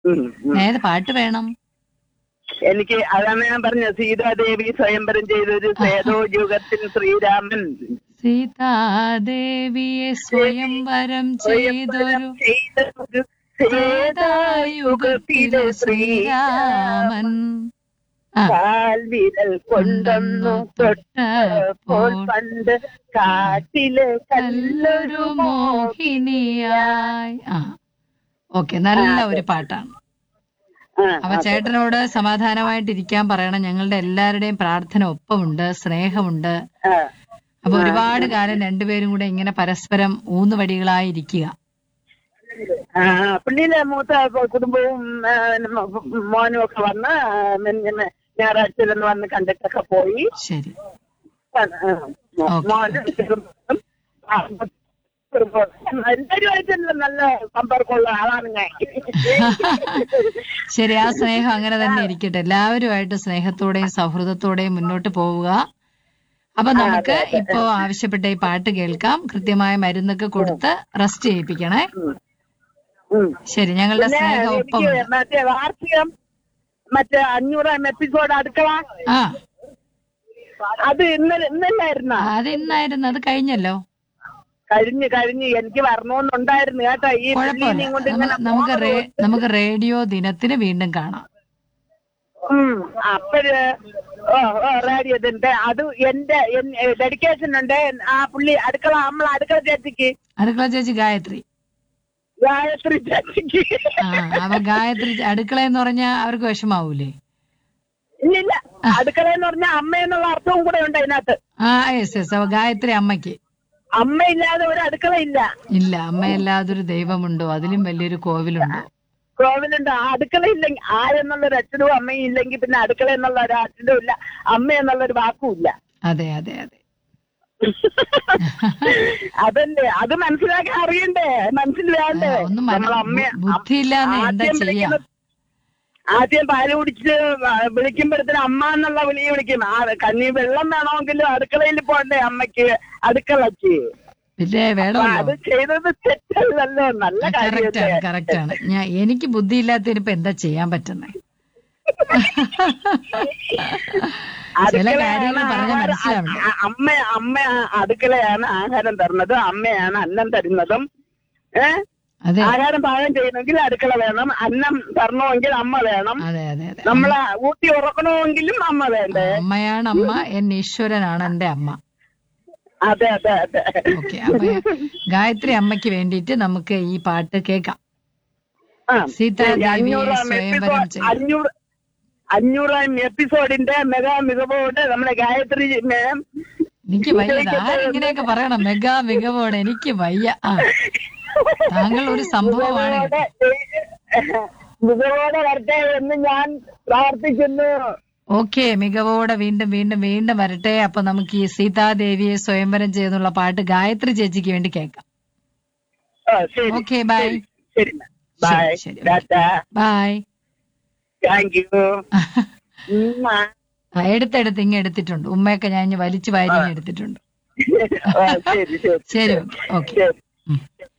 ഉം, ഉം. ഏത് പാട്ട് വേണം എനിക്ക് അതാണ് ഞാൻ പറഞ്ഞത് സീതാദേവി സ്വയംവരം ചെയ്തൊരു സേതോ യുഗത്തിൽ ശ്രീരാമൻ സീതാദേവിയെ സ്വയംവരം ചെയ്തൊരു ചെയ്തൊരു യുഗത്തിലെ ശ്രീരാമൻ ആ കാൽവിരൽ കൊണ്ടൊന്നു തൊട്ടപ്പോൾ പണ്ട് കാട്ടിലെ നല്ലൊരു മോഹിനിയായി ആ ഓക്കെ നല്ല ഒരു പാട്ടാണ് ആ, അപ്പൊ ചേട്ടനോട് സമാധാനമായിട്ട് ഇരിക്കാൻ പറയണം ഞങ്ങളുടെ എല്ലാവരുടെയും പ്രാർത്ഥന ഒപ്പമുണ്ട് സ്നേഹമുണ്ട് ആ, അപ്പൊ ഒരുപാട് കാലം രണ്ടുപേരും കൂടെ ഇങ്ങനെ പരസ്പരം ഊന്നുവടികളായി ഇരിക്കുക ആ, പുള്ളിയിലെ മൂത്ത കുടുംബവും ആ, മോനും ഒക്കെ വന്ന് ഇങ്ങനെ ഞായറാഴ്ച തന്നെ വന്ന് കണ്ടിട്ടൊക്കെ പോയി ശരി ആ, ആ, ഓക്കേ. മോനും കുടുംബം, ആ, എല്ലാവരുമായിട്ടുള്ള നല്ല സമ്പർക്കമുള്ള ആളാണ് ഞാൻ ശരി ആ സ്നേഹം അങ്ങനെ തന്നെ ഇരിക്കട്ടെ എല്ലാവരുമായിട്ട് സ്നേഹത്തോടെയും സൗഹൃദത്തോടെയും മുന്നോട്ട് പോവുക അപ്പൊ നമുക്ക് ഇപ്പോ ആവശ്യപ്പെട്ട ഈ പാട്ട് കേൾക്കാം കൃത്യമായ മരുന്നൊക്കെ കൊടുത്ത് റെസ്റ്റ് ചെയ്യിപ്പിക്കണേ ഉം. ഉം. ശരി ഞങ്ങളുടെ പിന്നെ സ്നേഹം എനിക്ക് ഒപ്പമുണ്ട് മറ്റേ വാർഷികം മറ്റേ അഞ്ഞൂറാം എപ്പിസോഡ് അടുക്കള ആ അത് ഇന്നലെ ഇന്നല്ലായിരുന്ന അത് ഇന്നായിരുന്നു അത് കഴിഞ്ഞല്ലോ കഴിഞ്ഞ് കഴിഞ്ഞ് എനിക്ക് വരണമെന്നുണ്ടായിരുന്നു കേട്ടോ ഈ കുഴപ്പമില്ല പുള്ളിനെയും കൊണ്ട് നമ്മ- ഇങ്ങനെ നമുക്ക് പോണത് റേ- നമുക്ക് റേഡിയോ ദിനത്തിന് വീണ്ടും കാണാം ഉം. അപ്പഴ് ഓ ഓ റേഡിയോതിന്റെ അത് എന്റെ ഡെഡിക്കേഷൻ ഉണ്ട് ആ പുള്ളി അടുക്കള നമ്മൾ അടുക്കള ചേച്ചിക്ക് അടുക്കള ചേച്ചി ഗായത്രി ഗായത്രി ചേച്ചിക്ക് ആ അപ്പൊ ഗായത്രി അടുക്കള എന്ന് പറഞ്ഞാൽ അവർക്ക് വിഷമാവൂലേ ഇല്ലില്ല അടുക്കള എന്ന് പറഞ്ഞാൽ അമ്മ എന്നുള്ള അർത്ഥവും കൂടെ ഉണ്ട് അതിനകത്ത് ആ യെസ് യെസ് അപ്പൊ ഗായത്രി അമ്മയ്ക്ക് അമ്മ ഇല്ലാതെ ഒരു അടുക്കള ഇല്ല ഇല്ല അമ്മയല്ലാതൊരു ദൈവമുണ്ടോ അതിലും വലിയൊരു കോവിലുണ്ടോ കോവിലുണ്ട് ആ അടുക്കള ഇല്ലെങ്കിൽ ആരെന്നുള്ളൊരു അച്ഛനും അമ്മയും ഇല്ലെങ്കിൽ പിന്നെ അടുക്കള എന്നുള്ള ഒരു അച്ഛനും ഇല്ല അമ്മ എന്നുള്ളൊരു വാക്കും ഇല്ല അതെ അതെ അതെ അതല്ലേ അത് മനസ്സിലാക്കാൻ അറിയണ്ടേ മനസ്സിൽ വേണ്ടേ ആ, ഒന്നും മന- നമ്മൾ അമ്മ ബു- ബുദ്ധിയില്ലാന്ന് എന്താ ആദ്യം ചെയ്യാ? വിളിക്കുന്നത് ആദ്യം പാല് കുടിച്ച് വിളിക്കുമ്പോഴത്തേന് അമ്മ എന്നുള്ള വിളി വിളിക്കും ആ കഞ്ഞി വെള്ളം വേണമെങ്കിലും അടുക്കളയിൽ പോണ്ടേ അമ്മയ്ക്ക് അടുക്കളക്ക് പിന്നെ അപ്പൊ വേണമല്ലോ അത് ചെയ്തത് തെറ്റല്ലല്ലോ നല്ല കറക്റ്റ് കാര്യമല്ലേ ആണ് കറക്റ്റ് ആണ് ഞാൻ എനിക്ക് ബുദ്ധിയില്ലാത്തതിന് ഇപ്പൊ എന്താ ചെയ്യാൻ പറ്റുന്നേ ചില അടുക്കളയാണ് കാര്യങ്ങൾ പറഞ്ഞാൽ ആഹാരം- മനസ്സിലാവണ്ടേ അ- അമ്മ അമ്മ അടുക്കളയാണ് ആഹാരം തരുന്നത് അമ്മയാണ് അന്നം തരുന്നതും ഏ അതെ ആഹാരം പാകം ചെയ്യണമെങ്കിൽ അടുക്കള വേണം അന്നം തരണമെങ്കിൽ അമ്മ വേണം അതെ അതെ അതെ നമ്മളെ ഊട്ടി ഉറക്കണമെങ്കിലും അമ്മ വേണ്ടേ അമ്മയാണ് അമ്മ എൻ ഈശ്വരനാണ് എന്റെ അമ്മ അതെ അതെ അതെ ഓക്കെ അപ്പൊ ഗായത്രി അമ്മയ്ക്ക് വേണ്ടിയിട്ട് നമുക്ക് ഈ പാട്ട് കേൾക്കാം ആ. സീതാദേവിയെ അഞ്ഞൂറാം സ്വയംവരം എപ്പിസോഡ് ചെയ്തു. അഞ്ഞൂറ് അഞ്ഞൂറാം എപ്പിസോഡിന്റെ മെഗാ മികവോട് നമ്മുടെ ഗായത്രി മാം എനിക്ക് വയ്യ ആരെങ്ങനെയൊക്കെ പറയണം മെഗാ മികവോടെ എനിക്ക് വയ്യ ആ താങ്കൾ ഒരു സംഭവമാണ് കേട്ടോ. മികവോടെ വരട്ടെ എന്ന് ഞാൻ പ്രാർത്ഥിക്കുന്നു ഓക്കെ മികവോടെ വീണ്ടും വീണ്ടും വീണ്ടും വരട്ടെ അപ്പൊ നമുക്ക് ഈ സീതാദേവിയെ സ്വയംവരം ചെയ്തെന്നുള്ള പാട്ട് ഗായത്രി ചേച്ചിക്ക് വേണ്ടി കേൾക്കാം ആ, ശരി ഓക്കെ ബൈ ശരി ബൈ ശരി, ശരി. ടാറ്റാ ബൈ താങ്ക് യു എടുത്തെടുത്ത് ഇങ്ങ് എടുത്തിട്ടുണ്ട് ഉമ്മയൊക്കെ ഞാൻ ഇനി വലിച്ചു വാരി ഇങ്ങ് എടുത്തിട്ടുണ്ട് ശരി ശരി ശരി ഓക്കെ ഓക്കെ ശരി ഉം.